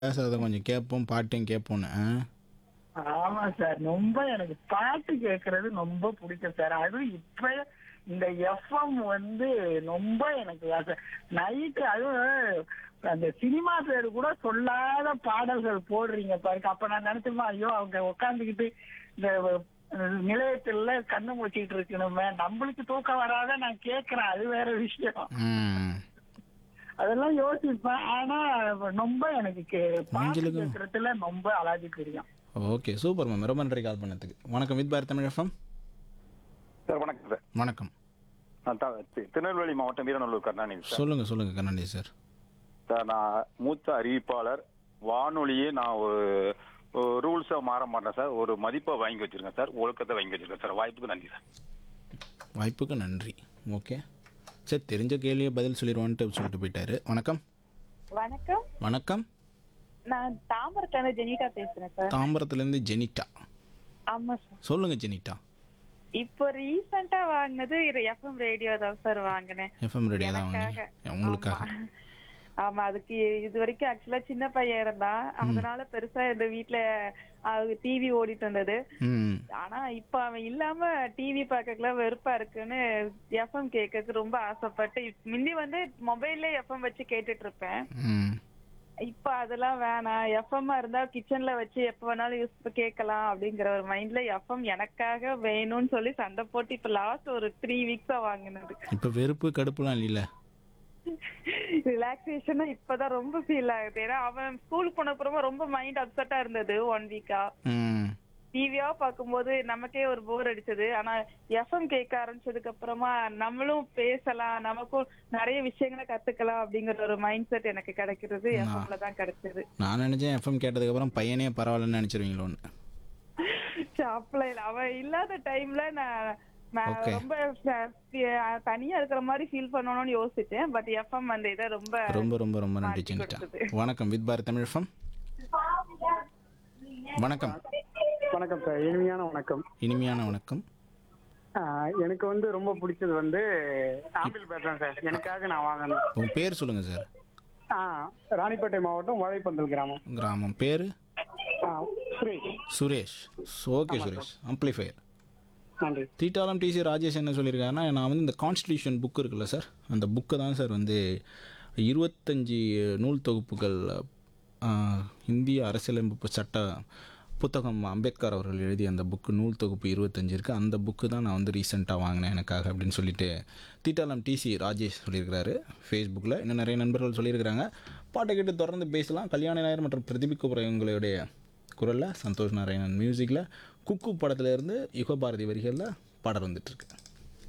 பேசுறத கொஞ்சம் கேட்போம் பாட்டையும் கேட்போன்னு ஆ? ஆமா சார் ரொம்ப எனக்கு பாட்டு கேக்குறது ரொம்ப பிடிக்கும் சார் அதுவும் இப்ப இந்த எஃப்எம் வந்து ரொம்ப எனக்கு நைட்டு அதுவும் அந்த சினிமா பேர் கூட சொல்லாத பாடல்கள் போடுறீங்க பாருங்க அப்ப நான் நினைச்சோமா ஐயோ அவங்க உட்காந்துக்கிட்டு இந்த அஹ், நிலையத்துல கண்ணு மூச்சிட்டு இருக்கணுமே நம்மளுக்கு தூக்கம் வராத நான் கேக்குறேன் அது வேற விஷயம் ம் அதெல்லாம் யோசிப்பேன் ஆனா ரொம்ப எனக்கு கே- பாட்டு மூஞ்சிலுக்கு- கேட்கறதுல ரொம்ப அழகு தெரியும் ஓகே சூப்பர் மேம் ரொம்ப நன்றி கால் பண்ணதுக்கு வணக்கம் with Bharat Tamil FM sir வணக்கம் சார் வணக்கம் நான் த- தி- திருநெல்வேலி மாவட்டம் வீரநல்லூர் கருணாநிதி சார் சொல்லுங்க சொல்லுங்க கண்ணாடி சார் சார் நான் மூத்த அறிவிப்பாளர் வானொலியே நான் ஒரு ரூல்ஸை மாற மாட்டேன் சார் ஒரு மதிப்பை வாங்கி வச்சிருக்கேன் சார் ஒழுக்கத்தை வாங்கி வச்சிருக்கேன் சார் வாய்ப்புக்கு நன்றி சார் வாய்ப்புக்கு நன்றி ஓகே சரி தெரிஞ்ச கேள்வியை பதில் சொல்லிடுவான்ட்டு சொல்லிட்டு போயிட்டாரு வணக்கம் வணக்கம் வணக்கம் நான் தாம்பரத்துல ஜெனிகா பேசுறேன் சார் தாம்பரத்துலேருந்து ஜெனிட்டா ஆமா சார் சொல்லுங்க ஜெனிட்டா இப்போ ரீசெண்டா வாங்கினது எஃப்எம் ரேடியோ தான் சார் வாங்கினேன் எஃப்எம் ரேடியோ தான் எனக்காக. வாங்க உங்களுக்காக ஆமா. ஆமா அதுக்கு இது வரைக்கும் ஆக்சுவலா சின்ன பையன் இருந்தான் அதனால பெருசா இந்த வீட்ல டிவி ஓடிட்டு இருந்தது ம் ஆனா இப்ப அவன் இல்லாம டிவி பார்க்கல வெறுப்பா இருக்குன்னு எஃப்எம் கேட்கறதுக்கு ரொம்ப ஆசைப்பட்டு முந்தி வந்து மொபைல்ல எஃப்எம் வச்சு கேட்டுட்டு இருப்பேன் ம் இப்ப அதெல்லாம் வேணாம் எஃப்எம் இருந்தா கிச்சன்ல வச்சு எப்ப வேணாலும் யூஸ் கேட்கலாம் அப்படிங்கிற ஒரு மைண்ட்ல எஃப்எம் எனக்காக வேணும்னு சொல்லி சண்டை போட்டு இப்ப லாஸ்ட் ஒரு த்ரீ வீக்ஸா வாங்கினது இப்போ வெறுப்பு கடுப்புலாம் இல்லைல்ல ரிலாக்ஸேஷனா இப்பதான் ரொம்ப ஃபீல் ஆகுது ஏன்னா அவன் ஸ்கூலுக்கு போன அப்புறமா ரொம்ப மைண்ட் அப்செட்டா இருந்தது ஒன் வீக்கா ம் டிவியா பார்க்கும்போது நமக்கே ஒரு போர் அடிச்சது ஆனா எஃப்எம் கேட்க ஆரம்பிச்சதுக்கு அப்புறமா நம்மளும் பேசலாம் நமக்கும் நிறைய விஷயங்களை கத்துக்கலாம் அப்படிங்கிற ஒரு மைண்ட் செட் எனக்கு கிடைக்கிறது எஃப்எம்ல தான் கிடைச்சது நான் நினச்சேன் எஃப்எம் கேட்டதுக்கப்புறம் பையனே பரவாயில்லன்னு நினச்சிருவீங்களோன்னு ஷாப்ல இல்ல அவன் இல்லாத டைம்ல நான் நான் Okay. ரொம்ப ஃப- ஃப- தனியா இருக்கிற மாதிரி ஃபீல் பண்ணணும்னு யோசிச்சேன் பட் எஃப்எம் அந்த இதை ரொம்ப ரொம்ப ரொம்ப ரொம்ப நன்றி மாற்றி ஜெனிட்டா கொடுத்தது. வணக்கம் வித் பாரத் தமிழ் எஃப்எம் வணக்கம் வணக்கம் சார் இனிமையான வணக்கம் இனிமையான வணக்கம் ஆஹ் எனக்கு வந்து ரொம்ப பிடிச்சது வந்து ஆம்பிள் பேசுறேன் சார் எனக்காக நான் வாங்கணும் உங்கள் பேர் சொல்லுங்கள் சார் ஆஹ் ராணிப்பேட்டை மாவட்டம் வாழைப்பந்தல் கிராமம் கிராமம் பேர் ஆஹ் சுரேஷ் சுரேஷ் ஓகே சுரேஷ் அம்ப்ளிஃபையர் நன்றி தீட்டாலம் டிசி ராஜேஷ் என்ன சொல்லியிருக்காருன்னா நான் வந்து இந்த கான்ஸ்டியூஷன் புக் இருக்குல்ல சார் அந்த புக்கை தான் சார் வந்து இருபத்தஞ்சி நூல் தொகுப்புகள் ஆஹ், இந்திய அரசியலமைப்பு சட்ட புத்தகம் அம்பேத்கர் அவர்கள் எழுதிய அந்த புக்கு நூல் தொகுப்பு இருபத்தஞ்சு இருக்குது அந்த புக்கு தான் நான் வந்து ரீசெண்டாக வாங்கினேன் எனக்காக அப்படின்னு சொல்லிட்டு தீட்டாலம் டிசி ராஜேஷ் சொல்லியிருக்கிறாரு ஃபேஸ்புக்கில் இன்னும் நிறைய நண்பர்கள் சொல்லியிருக்கிறாங்க பாட்டை கேட்டு தொடர்ந்து பேசலாம் கல்யாண நாயர் மற்றும் பிரதிபிக் குப்ரா இவங்களுடைய குரலில் சந்தோஷ் நாராயணன் மியூசிக்கில் குக்கு படத்துல இருந்து யுகபாரதி வரிகளில் பாடல் வந்துட்டுருக்கு